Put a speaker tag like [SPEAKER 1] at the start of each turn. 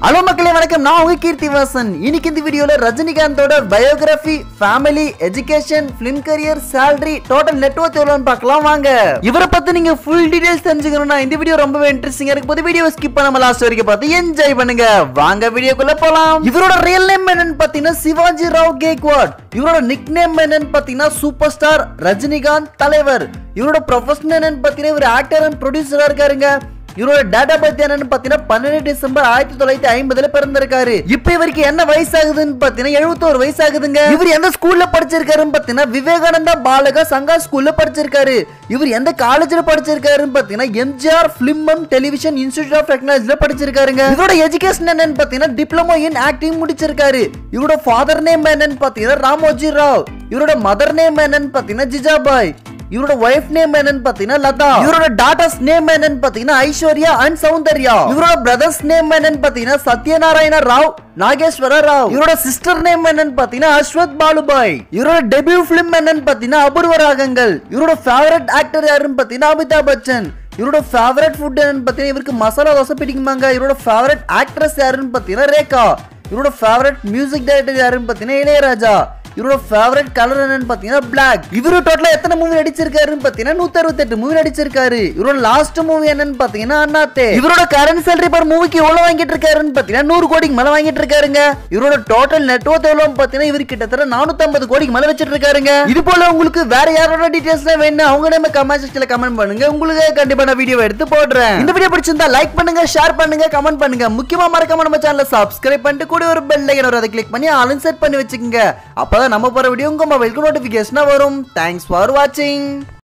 [SPEAKER 1] hello மக்களே வணக்கம் நான் உங்க கீர்த்தி வாசன் இன்னைக்கு இந்த வீடியோல ரஜினிகாந்தோட biography family education film career salary total network எவ்வளோன்னு பார்க்கலாம் வாங்க இவரை பத்தி நீங்க ஃபுல் டீடைல்ஸ் தெரிஞ்சுக்கணும்னா இந்த வீடியோ ரொம்பவே இன்ட்ரெஸ்டிங்கா இருக்கு போது வீடியோ ஸ்கிப் பண்ணாம லாஸ்ட் வரைக்கும் பார்த்து என்ஜாய் பண்ணுங்க வாங்க வீடியோக்குள்ள போலாம் இவரோட ரியல் நேம் என்னன்னு பாத்தீங்கன்னா சிவாஜி ராவ் கேக்வாட் இவரோட நிக் நேம் என்னன்னு பாத்தீங்கன்னா சூப்பர் ஸ்டார் ரஜினிகாந்த் தலைவர் இவரோட ப்ரொஃபஷன் என்னன்னு பாத்தீங்கன்னா இவர் ஆக்டர் அண்ட் ப்ரொடியூசரா இருக்காருங்க இவரோட டேட்டா பத்தி என்னன்னு பாத்தீங்கன்னா பன்னெண்டு டிசம்பர் ஆயிரத்தி தொள்ளாயிரத்தி ஐம்பதுல பிறந்திருக்காரு இப்ப இவருக்கு என்ன வயசாகுதுன்னு பாத்தீங்கன்னா எழுபத்தோரு வயசாகுதுங்க இவர் எந்த ஸ்கூல்ல படிச்சிருக்காருன்னு பாத்தீங்கன்னா விவேகானந்தா பாலகா சங்கா ஸ்கூல்ல படிச்சிருக்காரு இவர் எந்த காலேஜ்ல படிச்சிருக்காருன்னு பாத்தீங்கன்னா MGR film and television institute of டெக்னாலஜில படிச்சிருக்காருங்க இவரோட எஜுகேஷன் என்னன்னு பாத்தீங்கன்னா டிப்ளமோ இன் ஆக்டிங் முடிச்சிருக்காரு இவரோட ஃபாதர் நேம் என்னன்னு பாத்தீங்கன்னா ராமோஜி ராவ் இவரோட மதர் நேம் என்னன்னு பாத்தீங்கன்னா ஜிஜாபாய் இவரோட ஒய்ஃப் நேம் என்னன்னு பாத்தீங்கன்னா லதா இவரோட டாட்டர்ஸ் நேம் என்னன்னு பாத்தீங்கன்னா ஐஸ்வர்யா அண்ட் சௌந்தர்யா இவரோட பிரதர்ஸ் நேம் என்னன்னு பாத்தீங்கன்னா சத்யநாராயண ராவ் நாகேஸ்வர ராவ் இவரோட சிஸ்டர் நேம் என்னன்னு பாத்தீங்கன்னா அஸ்வத் பாலுபாய் இவரோட டெபியூ பிலிம் என்னன்னு பாத்தீங்கன்னா அபூர்வ ராகங்கள் இவரோட ஃபேவரட் ஆக்டர் யாருன்னு பாத்தீங்கன்னா அமிதாப் பச்சன் இவரோட ஃபேவரட் ஃபுட் என்னன்னு பாத்தீங்கன்னா இவருக்கு மசாலா தோசை பிடிக்குமாங்க இவரோட ஃபேவரட் ஆக்ட்ரஸ் யாருன்னு பாத்தீங்கன்னா ரேகா இவரோட ஃபேவரட் மியூசிக் டைரக்டர் யாருன்னு பாத்தீங்கன்னா இளையராஜா இவரோட ஃபேவரட் கலர் என்னன்னு பாத்தீங்கன்னா பிளாக் இவரு டோட்டலா எத்தனை மூவி நடிச்சிருக்காருன்னு பாத்தீங்கன்னா நூத்தி அறுபத்தெட்டு மூவி நடிச்சிருக்காரு இவரோட லாஸ்ட் மூவி என்னன்னு பாத்தீங்கன்னா அண்ணாத்தே இவரோட கரண்ட் சேலரி பர் மூவிக்கு எவ்வளவு வாங்கிட்டு இருக்காருன்னு பாத்தீங்கன்னா நூறு கோடிக்கு மேல வாங்கிட்டு இருக்காருங்க இவரோட டோட்டல் நெட்வொர்க் எவ்வளவு பாத்தீங்கன்னா இவர் கிட்டத்தட்ட நானூத்தி ஐம்பது கோடிக்கு மேல வச்சிட்டு இருக்காருங்க இது போல உங்களுக்கு வேற யாரோட டீடைல்ஸ் வேணும் அவங்க நம்ம கமெண்ட் செக்ஷன்ல கமெண்ட் பண்ணுங்க உங்களுக்கு கண்டிப்பா நான் வீடியோ எடுத்து போடுறேன் இந்த வீடியோ பிடிச்சிருந்தா லைக் பண்ணுங்க ஷேர் பண்ணுங்க கமெண்ட் பண்ணுங்க முக்கியமா மறக்காம நம்ம சேனலை சப்ஸ்கிரைப் பண்ணிட்டு கூட ஒரு பெல் ஐக்கன் வரும் அதை கிளிக் பண்ணி ஆல் செட் பண்ணி வச்சுக்கோங்க அப்பதான் நம்ம போற வீடியோ உங்க மொபைலுக்கு நோட்டிபிகேஷனா வரும் தேங்க்ஸ் ஃபார் வாட்சிங்